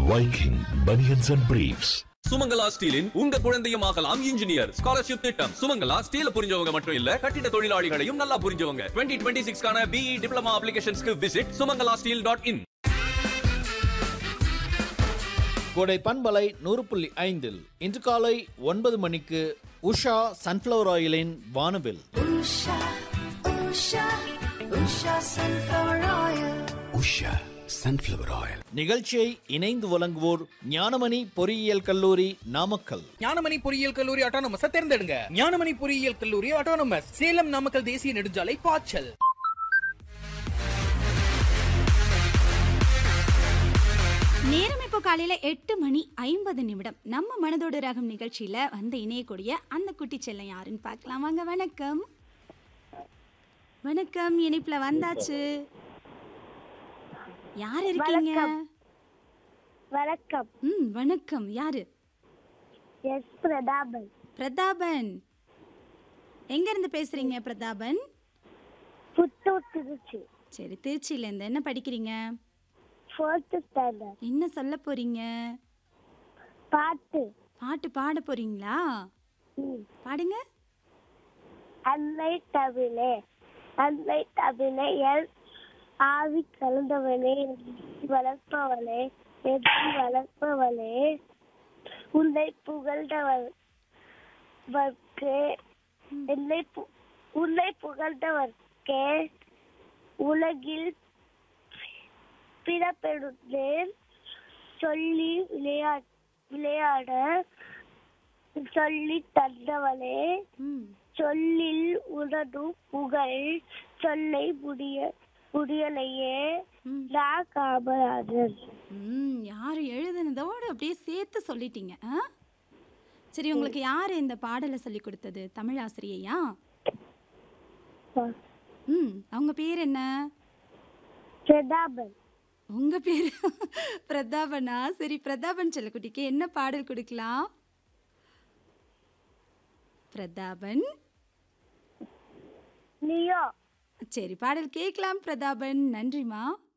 Viking Bunions and Briefs. Sumangala ஸ்டீலின் உங்க குழந்தையும் ஆகலாம் இன்ஜினியர் ஸ்காலர்ஷிப் திட்டம் சுமங்கலா ஸ்டீல புரிஞ்சவங்க மட்டும் இல்ல கட்டிட தொழிலாளிகளையும் நல்லா புரிஞ்சவங்க டுவெண்ட்டி டுவெண்ட்டி சிக்ஸ்க்கான பிஇ டிப்ளமா அப்ளிகேஷன்ஸ்க்கு visit Sumangala steel dot in கோடை பண்பலை நூறு புள்ளி ஐந்தில் இன்று காலை ஒன்பது மணிக்கு உஷா சன்ஃப்ளவர் ஆயிலின் வானவில் Usha, Usha, Usha sunflower oil. Usha sunflower oil நிகழ்ச்சியை இணைந்து வழங்குவோர் ஞானமணி பொறியியல் கல்லூரி நாமக்கல் ஞானமணி பொறியியல் கல்லூரி ஆட்டோனமஸ் தேர்ந்தெடுங்க ஞானமணி பொறியியல் கல்லூரி ஆட்டோனமஸ் சேலம் நாமக்கல் தேசிய நெடுஞ்சாலை பாய்ச்சல் நேரம் இப்போ காலையில எட்டு மணி ஐம்பது நிமிடம் நம்ம மனதோடு ரகம் நிகழ்ச்சியில வந்து இணையக்கூடிய அந்த குட்டி செல்லம் யாருன்னு பார்க்கலாம் வாங்க வணக்கம் வணக்கம் இணைப்புல வந்தாச்சு யார் இருக்கீங்க வணக்கம் ம் வணக்கம் யாரு எஸ் பிரதாபன் பிரதாபன் எங்க இருந்து பேசுறீங்க பிரதாபன் புத்தூர் திருச்சி சரி திருச்சியில இருந்து என்ன படிக்கிறீங்க ஃபோர்த் ஸ்டாண்டர்ட் என்ன சொல்ல போறீங்க பாட்டு பாட்டு பாட போறீங்களா ம். பாடுங்க அன்னை தமிழே அன்னை தமிழே என் ஆவி கலந்தவனே வளர்ப்பவனே எதில் வளர்ப்பவனே உன்னை புகழ்ந்தவர்க்கு என்னை பு- உன்னை புகழ்ந்தவர்க்கே உலகில் பிறப்பெடுத்தேன் சொல்லி விளையா விளையாட சொல்லி தந்தவனே ம் சொல்லில் உனது புகழ் சொல்லை முடிய முடியலையே ம். நான் காமராஜர் ம் யார் எழுதுனதோடு அப்படியே சேர்த்து சொல்லிட்டீங்க ஆ சரி உங்களுக்கு யார் இந்த பாடலை சொல்லி கொடுத்தது தமிழ் ஆசிரியையா ம் அவங்க பேர் என்ன பிரதாபன் உங்க பேர் பிரதாபனா சரி பிரதாபன் செல்லக்குட்டிக்கு என்ன பாடல் கொடுக்கலாம் பிரதாபன் லியோ சரி பாடல் கேட்கலாம் பிரதாபன் நன்றிமா